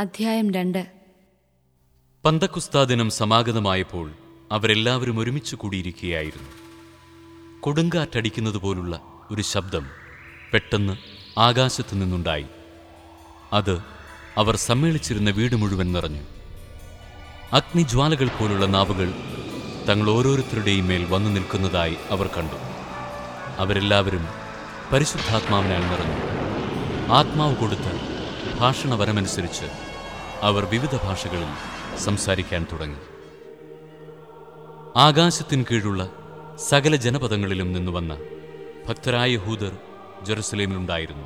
അധ്യായം രണ്ട് പന്തക്കുസ്താ ദിനം സമാഗതമായപ്പോൾ അവരെല്ലാവരും ഒരുമിച്ച് കൂടിയിരിക്കുകയായിരുന്നു കൊടുങ്കാറ്റടിക്കുന്നത് പോലുള്ള ഒരു ശബ്ദം പെട്ടെന്ന് ആകാശത്തു നിന്നുണ്ടായി അത് അവർ സമ്മേളിച്ചിരുന്ന വീട് മുഴുവൻ നിറഞ്ഞു അഗ്നിജ്വാലകൾ പോലുള്ള നാവുകൾ തങ്ങൾ ഓരോരുത്തരുടെയും മേൽ വന്നു നിൽക്കുന്നതായി അവർ കണ്ടു അവരെല്ലാവരും പരിശുദ്ധാത്മാവിനാൽ നിറഞ്ഞു ആത്മാവ് കൊടുത്ത് ഭാഷണവരമനുസരിച്ച് അവർ വിവിധ ഭാഷകളിൽ സംസാരിക്കാൻ തുടങ്ങി ആകാശത്തിൻ കീഴുള്ള സകല ജനപദങ്ങളിലും നിന്നുവന്ന ഭക്തരായ യഹൂദർ ജെറുസലേമിലുണ്ടായിരുന്നു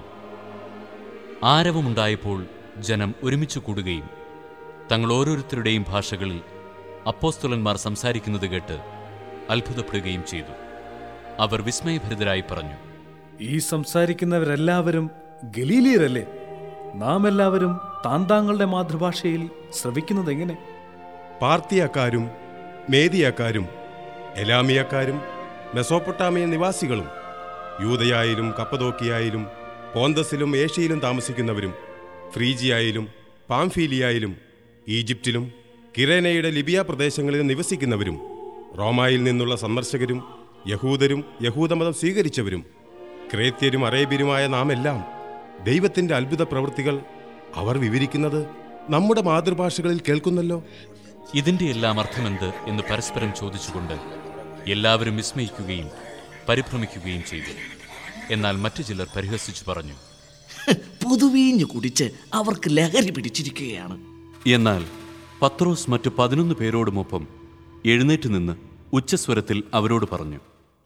ആരവമുണ്ടായപ്പോൾ ജനം ഒരുമിച്ച് കൂടുകയും തങ്ങൾ ഓരോരുത്തരുടെയും ഭാഷകളിൽ അപ്പോസ്തലന്മാർ സംസാരിക്കുന്നത് കേട്ട് അത്ഭുതപ്പെടുകയും ചെയ്തു അവർ വിസ്മയഭരിതരായി പറഞ്ഞു ഈ സംസാരിക്കുന്നവരെല്ലാവരും ഗലീലിയരല്ലേ നാം എല്ലാവരും താന്താങ്ങളുടെ മാതൃഭാഷയിൽ ശ്രവിക്കുന്നത് എങ്ങനെ പാർത്തിയക്കാരും മേദിയക്കാരും എലാമിയക്കാരും മെസോപ്പൊട്ടാമിയ നിവാസികളും യൂതയായാലും കപ്പതോക്കിയായാലും പോന്തസിലും ഏഷ്യയിലും താമസിക്കുന്നവരും ഫ്രീജിയായാലും പാംഫീലിയായാലും ഈജിപ്തിലും കിരേനയുടെ ലിബിയ പ്രദേശങ്ങളിൽ നിവസിക്കുന്നവരും റോമായിൽ നിന്നുള്ള സന്ദർശകരും യഹൂദരും യഹൂദമതം സ്വീകരിച്ചവരും ക്രേത്യരും അറേബ്യരുമായ നാം എല്ലാം ദൈവത്തിന്റെ അത്ഭുത പ്രവൃത്തികൾ അവർ വിവരിക്കുന്നത് നമ്മുടെ മാതൃഭാഷകളിൽ കേൾക്കുന്നല്ലോ ഇതിന്റെ എല്ലാം അർത്ഥമെന്ത് എന്ന് പരസ്പരം ചോദിച്ചുകൊണ്ട് എല്ലാവരും വിസ്മയിക്കുകയും പരിഭ്രമിക്കുകയും ചെയ്തു എന്നാൽ മറ്റു ചിലർ പരിഹസിച്ചു പറഞ്ഞു പുതുവീഞ്ഞു കുടിച്ച് അവർക്ക് ലഹരി പിടിച്ചിരിക്കുകയാണ് എന്നാൽ പത്രോസ് മറ്റു പതിനൊന്ന് പേരോടുമൊപ്പം എഴുന്നേറ്റ് നിന്ന് ഉച്ചസ്വരത്തിൽ അവരോട് പറഞ്ഞു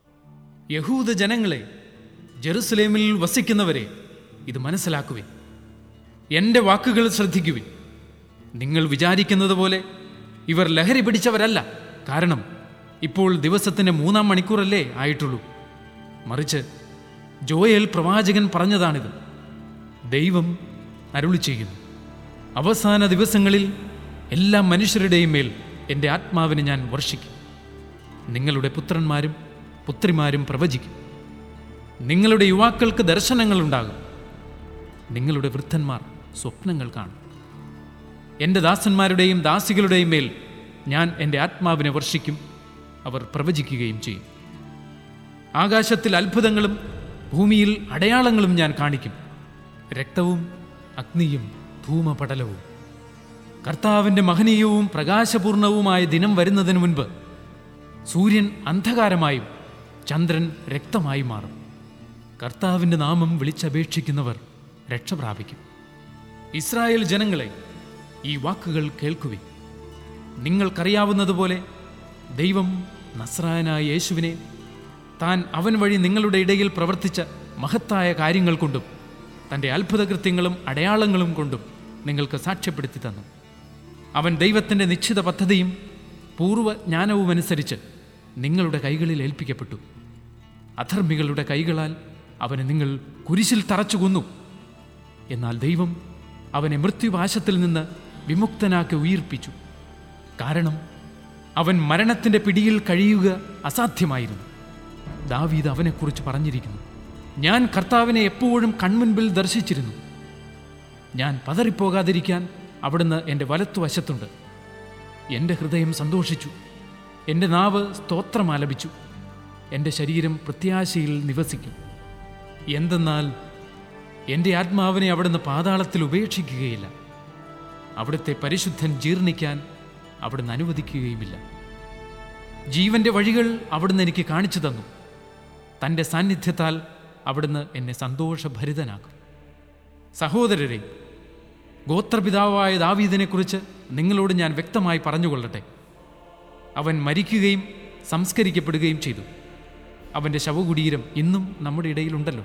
യഹൂദ ജനങ്ങളെ ജെറുസലേമിൽ വസിക്കുന്നവരെ ഇത് മനസ്സിലാക്കുവിൻ എൻ്റെ വാക്കുകൾ ശ്രദ്ധിക്കുവിൻ നിങ്ങൾ വിചാരിക്കുന്നത് പോലെ ഇവർ ലഹരി പിടിച്ചവരല്ല കാരണം ഇപ്പോൾ ദിവസത്തിൻ്റെ മൂന്നാം മണിക്കൂറല്ലേ ആയിട്ടുള്ളൂ മറിച്ച് ജോയൽ പ്രവാചകൻ പറഞ്ഞതാണിത് ദൈവം അരുളി ചെയ്യുന്നു അവസാന ദിവസങ്ങളിൽ എല്ലാ മനുഷ്യരുടെയും മേൽ എൻ്റെ ആത്മാവിനെ ഞാൻ വർഷിക്കും നിങ്ങളുടെ പുത്രന്മാരും പുത്രിമാരും പ്രവചിക്കും നിങ്ങളുടെ യുവാക്കൾക്ക് ദർശനങ്ങളുണ്ടാകും നിങ്ങളുടെ വൃദ്ധന്മാർ സ്വപ്നങ്ങൾ കാണും എൻ്റെ ദാസന്മാരുടെയും ദാസികളുടെയും മേൽ ഞാൻ എൻ്റെ ആത്മാവിനെ വർഷിക്കും അവർ പ്രവചിക്കുകയും ചെയ്യും ആകാശത്തിൽ അത്ഭുതങ്ങളും ഭൂമിയിൽ അടയാളങ്ങളും ഞാൻ കാണിക്കും രക്തവും അഗ്നിയും ധൂമപടലവും കർത്താവിൻ്റെ മഹനീയവും പ്രകാശപൂർണവുമായ ദിനം വരുന്നതിന് മുൻപ് സൂര്യൻ അന്ധകാരമായും ചന്ദ്രൻ രക്തമായും മാറും കർത്താവിൻ്റെ നാമം വിളിച്ചപേക്ഷിക്കുന്നവർ രക്ഷ പ്രാപിക്കും ഇസ്രായേൽ ജനങ്ങളെ ഈ വാക്കുകൾ കേൾക്കുവിൻ നിങ്ങൾക്കറിയാവുന്നതുപോലെ ദൈവം നസ്രായനായ യേശുവിനെ താൻ അവൻ വഴി നിങ്ങളുടെ ഇടയിൽ പ്രവർത്തിച്ച മഹത്തായ കാര്യങ്ങൾ കൊണ്ടും തൻ്റെ അത്ഭുതകൃത്യങ്ങളും അടയാളങ്ങളും കൊണ്ടും നിങ്ങൾക്ക് സാക്ഷ്യപ്പെടുത്തി തന്നു അവൻ ദൈവത്തിൻ്റെ നിശ്ചിത പദ്ധതിയും പൂർവ്വജ്ഞാനവുമനുസരിച്ച് നിങ്ങളുടെ കൈകളിൽ ഏൽപ്പിക്കപ്പെട്ടു അധർമ്മികളുടെ കൈകളാൽ അവനെ നിങ്ങൾ കുരിശിൽ തറച്ചു കൊന്നു എന്നാൽ ദൈവം അവനെ മൃത്യുവാശത്തിൽ നിന്ന് വിമുക്തനാക്കി ഉയിർപ്പിച്ചു കാരണം അവൻ മരണത്തിൻ്റെ പിടിയിൽ കഴിയുക അസാധ്യമായിരുന്നു ദാവീദ് അവനെക്കുറിച്ച് പറഞ്ഞിരിക്കുന്നു ഞാൻ കർത്താവിനെ എപ്പോഴും കൺമുൻപിൽ ദർശിച്ചിരുന്നു ഞാൻ പതറിപ്പോകാതിരിക്കാൻ അവിടുന്ന് എൻ്റെ വലത്തുവശത്തുണ്ട് എൻ്റെ ഹൃദയം സന്തോഷിച്ചു എൻ്റെ നാവ് സ്തോത്രം ആലപിച്ചു എൻ്റെ ശരീരം പ്രത്യാശയിൽ നിവസിക്കും എന്തെന്നാൽ എൻ്റെ ആത്മാവിനെ അവിടുന്ന് പാതാളത്തിൽ ഉപേക്ഷിക്കുകയില്ല അവിടുത്തെ പരിശുദ്ധൻ ജീർണിക്കാൻ അവിടുന്ന് അനുവദിക്കുകയുമില്ല ജീവന്റെ വഴികൾ അവിടുന്ന് എനിക്ക് കാണിച്ചു തന്നു തൻ്റെ സാന്നിധ്യത്താൽ അവിടുന്ന് എന്നെ സന്തോഷഭരിതനാക്കും സഹോദരരെ ഗോത്രപിതാവായ ദാവീദിനെക്കുറിച്ച് നിങ്ങളോട് ഞാൻ വ്യക്തമായി പറഞ്ഞുകൊള്ളട്ടെ അവൻ മരിക്കുകയും സംസ്കരിക്കപ്പെടുകയും ചെയ്തു അവൻ്റെ ശവകുടീരം ഇന്നും നമ്മുടെ ഇടയിലുണ്ടല്ലോ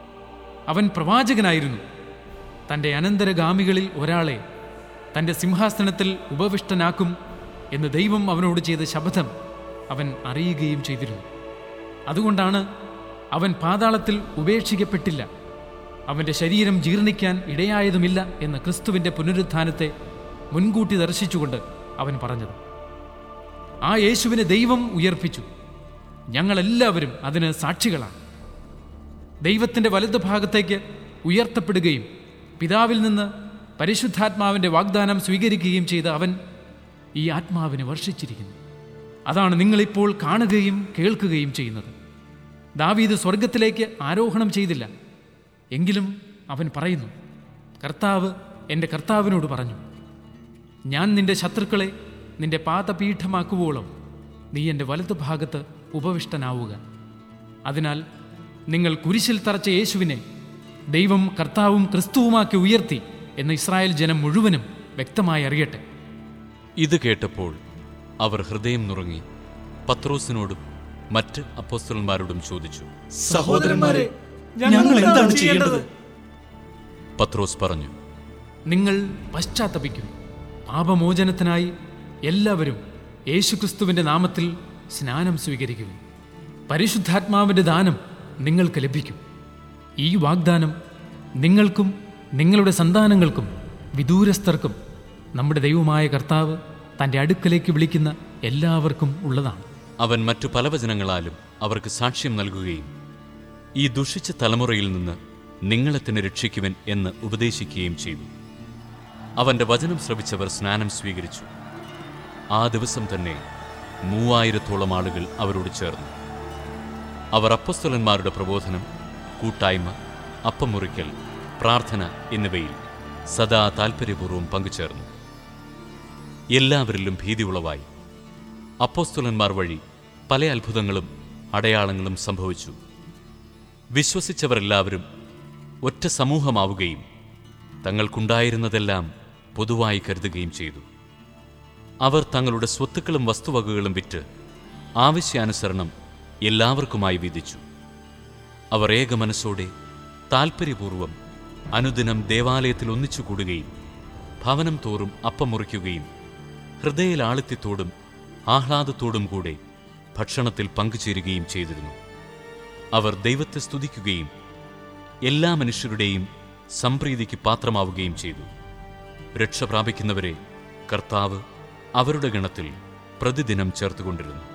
അവൻ പ്രവാചകനായിരുന്നു തൻ്റെ അനന്തരഗാമികളിൽ ഒരാളെ തൻ്റെ സിംഹാസനത്തിൽ ഉപവിഷ്ടനാക്കും എന്ന് ദൈവം അവനോട് ചെയ്ത ശപഥം അവൻ അറിയുകയും ചെയ്തിരുന്നു അതുകൊണ്ടാണ് അവൻ പാതാളത്തിൽ ഉപേക്ഷിക്കപ്പെട്ടില്ല അവൻ്റെ ശരീരം ജീർണിക്കാൻ ഇടയായതുമില്ല എന്ന ക്രിസ്തുവിൻ്റെ പുനരുത്ഥാനത്തെ മുൻകൂട്ടി ദർശിച്ചുകൊണ്ട് അവൻ പറഞ്ഞത് ആ യേശുവിനെ ദൈവം ഉയർപ്പിച്ചു ഞങ്ങളെല്ലാവരും അതിന് സാക്ഷികളാണ് ദൈവത്തിൻ്റെ വലതുഭാഗത്തേക്ക് ഉയർത്തപ്പെടുകയും പിതാവിൽ നിന്ന് പരിശുദ്ധാത്മാവിൻ്റെ വാഗ്ദാനം സ്വീകരിക്കുകയും ചെയ്ത അവൻ ഈ ആത്മാവിനെ വർഷിച്ചിരിക്കുന്നു അതാണ് നിങ്ങളിപ്പോൾ കാണുകയും കേൾക്കുകയും ചെയ്യുന്നത് ദാവീദ് സ്വർഗത്തിലേക്ക് ആരോഹണം ചെയ്തില്ല എങ്കിലും അവൻ പറയുന്നു കർത്താവ് എൻ്റെ കർത്താവിനോട് പറഞ്ഞു ഞാൻ നിന്റെ ശത്രുക്കളെ നിന്റെ പാദപീഠമാക്കുവോളം നീ എൻ്റെ വലതുഭാഗത്ത് ഉപവിഷ്ടനാവുക അതിനാൽ നിങ്ങൾ കുരിശിൽ തറച്ച യേശുവിനെ ദൈവം കർത്താവും ക്രിസ്തുവുമാക്കി ഉയർത്തി എന്ന് ഇസ്രായേൽ ജനം മുഴുവനും വ്യക്തമായി അറിയട്ടെ ഇത് കേട്ടപ്പോൾ അവർ ഹൃദയം നുറങ്ങി പത്രോസിനോടും മറ്റ് അപ്പോസ്തലന്മാരോടും ചോദിച്ചു സഹോദരന്മാരെ ഞങ്ങൾ എന്താണ് ചെയ്യേണ്ടത് പത്രോസ് പറഞ്ഞു നിങ്ങൾ പശ്ചാത്തപിക്കും പാപമോചനത്തിനായി എല്ലാവരും യേശുക്രിസ്തുവിൻ്റെ നാമത്തിൽ സ്നാനം സ്വീകരിക്കും പരിശുദ്ധാത്മാവിൻ്റെ ദാനം നിങ്ങൾക്ക് ലഭിക്കും ഈ വാഗ്ദാനം നിങ്ങൾക്കും നിങ്ങളുടെ സന്താനങ്ങൾക്കും വിദൂരസ്ഥർക്കും നമ്മുടെ ദൈവമായ കർത്താവ് തൻ്റെ അടുക്കലേക്ക് വിളിക്കുന്ന എല്ലാവർക്കും ഉള്ളതാണ് അവൻ മറ്റു പല വചനങ്ങളാലും അവർക്ക് സാക്ഷ്യം നൽകുകയും ഈ ദുഷിച്ച തലമുറയിൽ നിന്ന് നിങ്ങളെ തന്നെ രക്ഷിക്കുവൻ എന്ന് ഉപദേശിക്കുകയും ചെയ്തു അവന്റെ വചനം ശ്രവിച്ചവർ സ്നാനം സ്വീകരിച്ചു ആ ദിവസം തന്നെ മൂവായിരത്തോളം ആളുകൾ അവരോട് ചേർന്നു അവർ അപ്പസ്തലന്മാരുടെ പ്രബോധനം കൂട്ടായ്മ അപ്പം മുറിക്കൽ പ്രാർത്ഥന എന്നിവയിൽ സദാ താൽപ്പര്യപൂർവ്വം പങ്കുചേർന്നു എല്ലാവരിലും ഭീതി ഉളവായി അപ്പോസ്തലന്മാർ വഴി പല അത്ഭുതങ്ങളും അടയാളങ്ങളും സംഭവിച്ചു വിശ്വസിച്ചവരെല്ലാവരും ഒറ്റ സമൂഹമാവുകയും തങ്ങൾക്കുണ്ടായിരുന്നതെല്ലാം പൊതുവായി കരുതുകയും ചെയ്തു അവർ തങ്ങളുടെ സ്വത്തുക്കളും വസ്തുവകകളും വിറ്റ് ആവശ്യാനുസരണം എല്ലാവർക്കുമായി വിധിച്ചു അവർ ഏക മനസ്സോടെ താൽപ്പര്യപൂർവം അനുദിനം ദേവാലയത്തിൽ ഒന്നിച്ചു കൂടുകയും ഭവനം തോറും അപ്പം മുറിക്കുകയും ഹൃദയലാളിത്യത്തോടും ആഹ്ലാദത്തോടും കൂടെ ഭക്ഷണത്തിൽ പങ്കുചേരുകയും ചെയ്തിരുന്നു അവർ ദൈവത്തെ സ്തുതിക്കുകയും എല്ലാ മനുഷ്യരുടെയും സംപ്രീതിക്ക് പാത്രമാവുകയും ചെയ്തു രക്ഷ പ്രാപിക്കുന്നവരെ കർത്താവ് അവരുടെ ഗണത്തിൽ പ്രതിദിനം ചേർത്തുകൊണ്ടിരുന്നു